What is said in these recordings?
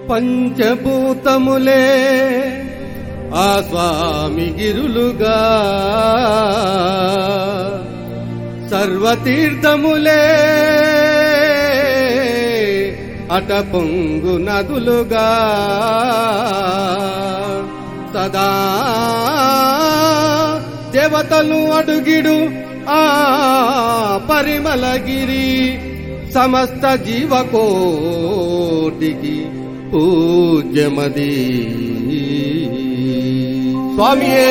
పంచభూతములే ఆ స్వామి గిరులుగా సర్వతీర్థములే అట పొంగు నదులుగా సదా దేవతలు అడుగిడు ఆ పరిమళగిరి సమస్త జీవకోటికి పూజ్యమది స్వామియే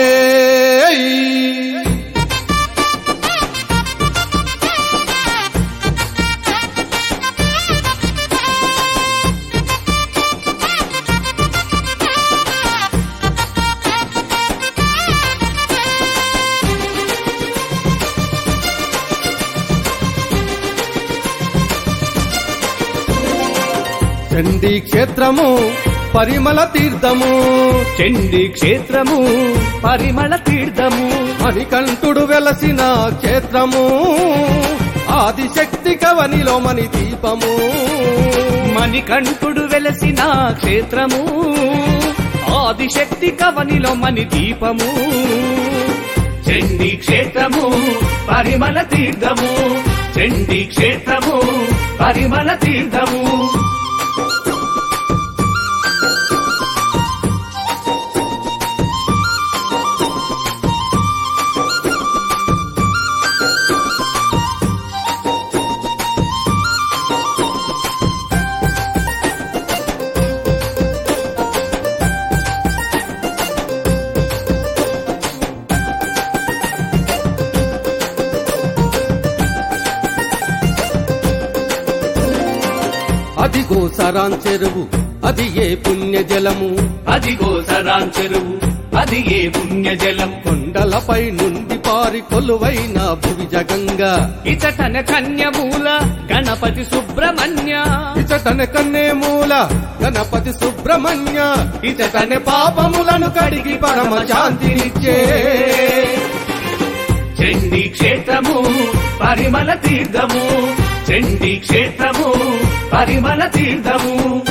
చండీ క్షేత్రము పరిమళ తీర్థము చండీ క్షేత్రము పరిమళ తీర్థము మణికంఠుడు వెలసిన క్షేత్రము ఆదిశక్తి కవనిలో మణి దీపము మణికంఠుడు వెలసిన క్షేత్రము ఆదిశక్తి కవనిలో మణి దీపము చండీ క్షేత్రము పరిమళ తీర్థము చండీ క్షేత్రము పరిమళ తీర్థము అదిగో సరాన్ చెరువు అది ఏ పుణ్య జలము అదిగో సరాం చెరువు అది ఏ పుణ్య జలం కొండలపై నుండి పారి కొలువైన భువి జగంగా ఇచటన కన్యమూల గణపతి సుబ్రహ్మణ్య ఇచటన కన్నే మూల గణపతి సుబ్రహ్మణ్య ఇచటనే పాపములను కడిగి పరమ శాంతినిచ్చే చండీ క్షేత్రము పరిమళ తీర్థము చండీ క్షేత్రము పరిమళ తీర్థము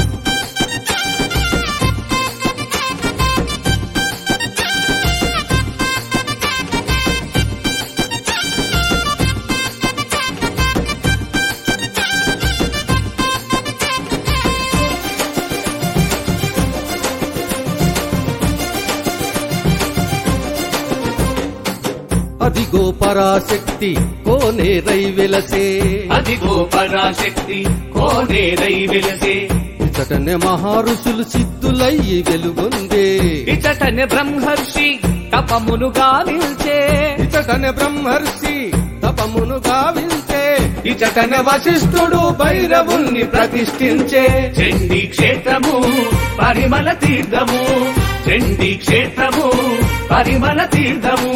అదిగో పరాశక్తి కోనే రై వెలసే అదిగో పరాశక్తి కోనేరై వెలసే ఇచటనే మహారుషులు సిద్ధులయ్యి వెలుగొందే ఇచటన బ్రహ్మర్షి తపమును గావిల్చే ఇచటనే బ్రహ్మర్షి తపమును గావించే ఇచటనే వశిష్ఠుడు భైరవుణ్ణి ప్రతిష్ఠించే చండీ క్షేత్రము పరిమళ తీర్థము చండీ క్షేత్రము పరిమళ తీర్థము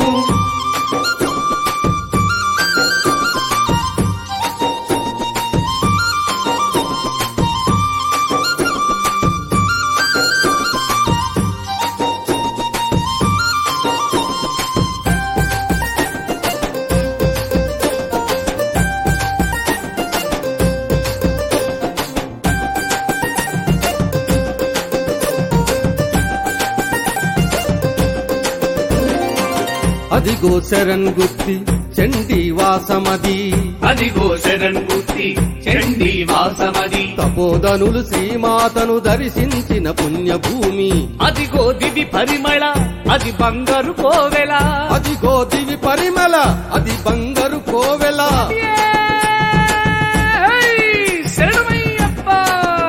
అదిగో శరణ్ గుత్తి చండీ వాసమది అదిగో శరణ్ గుర్తి చండీ వాసమది తపోధనులు శ్రీమాతను దర్శించిన పుణ్యభూమి అదిగో దివి పరిమళ అది బంగారు కోవెల అదిగో దివి పరిమళ అది బంగారు కోవెల శరణమయ్యప్ప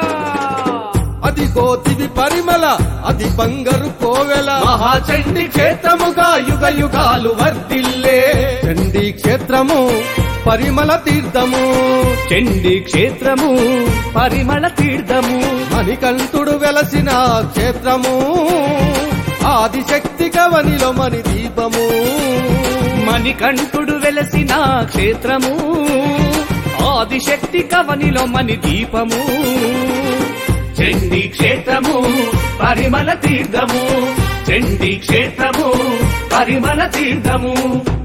అదిగో దివి పరిమళ అది బంగారు కోవెల మహాచండి క్షేత్రముగా యుగ యుగాలు వర్ధిల్లే చండీ క్షేత్రము పరిమళ తీర్థము చండీ క్షేత్రము పరిమళ తీర్థము మణికంఠుడు వెలసిన క్షేత్రము ఆదిశక్తి కవనిలో మణి దీపము మణికంఠుడు వెలసిన క్షేత్రము ఆదిశక్తి కవనిలో మణి దీపము చండీ క్షేత్రము పరిమళ తీర్థము చండీ క్షేత్రము పరిమళ తీర్థము